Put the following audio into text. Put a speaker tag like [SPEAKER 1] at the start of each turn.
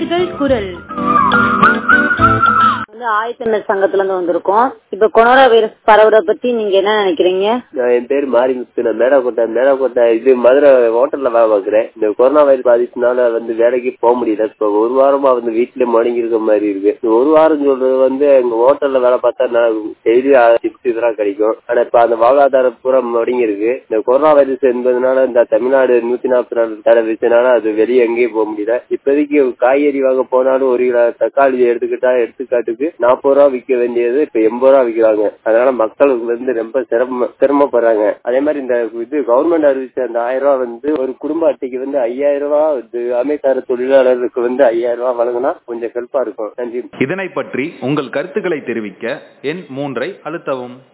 [SPEAKER 1] உழவர்கள் குரல்
[SPEAKER 2] வந்து ஆயத்தமிழ் சங்கத்துல இருந்து வந்திருக்கோம் இப்ப கொரோனா வைரஸ் பரவுறத பத்தி நீங்க என்ன நினைக்கிறீங்க
[SPEAKER 3] நான் என் பேர் மாரிமுத்து நான் மேடாக்கோட்டை மேடாக்கோட்டை இது மதுரை ஹோட்டல்ல வேலை பார்க்குறேன் இந்த கொரோனா வைரஸ் பாதிச்சனால வந்து வேலைக்கு போக முடியல இப்போ ஒரு வாரமா வந்து வீட்டுல முடங்கி இருக்க மாதிரி இருக்கு இந்த ஒரு வாரம் சொல்றது வந்து எங்க ஹோட்டல்ல வேலை பார்த்தா டெய்லி டிப்ஸ் இதெல்லாம் கிடைக்கும் ஆனா இப்ப அந்த வாழ்வாதாரம் பூரா முடங்கி இருக்கு இந்த கொரோனா வைரஸ் என்பதனால இந்த தமிழ்நாடு நூத்தி நாற்பத்தி நாலு தடை வச்சனால அது வெளியே எங்கேயும் போக முடியல இப்போதைக்கு காய்கறி வாங்க போனாலும் ஒரு கிலோ தக்காளி எடுத்துக்கிட்டா எடுத்துக்காட்டுக்கு நாற்பது ரூபா விற்க வேண்டியது இப்ப எண்பது ரூபா விற்கிறாங்க அதனால மக்களுக்கு வந்து ரொம்ப சிரம சிரமப்படுறாங்க அதே மாதிரி இந்த இது கவர்மெண்ட் அறிவிச்ச அந்த ஆயிரம் ரூபாய் வந்து ஒரு குடும்ப அட்டைக்கு வந்து ஐயாயிரம் ரூபாய் இது அமைத்தார தொழிலாளருக்கு வந்து ஐயாயிரம் ரூபாய் வழங்கினா கொஞ்சம் ஹெல்ப்பா இருக்கும் நன்றி
[SPEAKER 4] இதனை பற்றி உங்கள் கருத்துக்களை தெரிவிக்க எண் மூன்றை அழுத்தவும்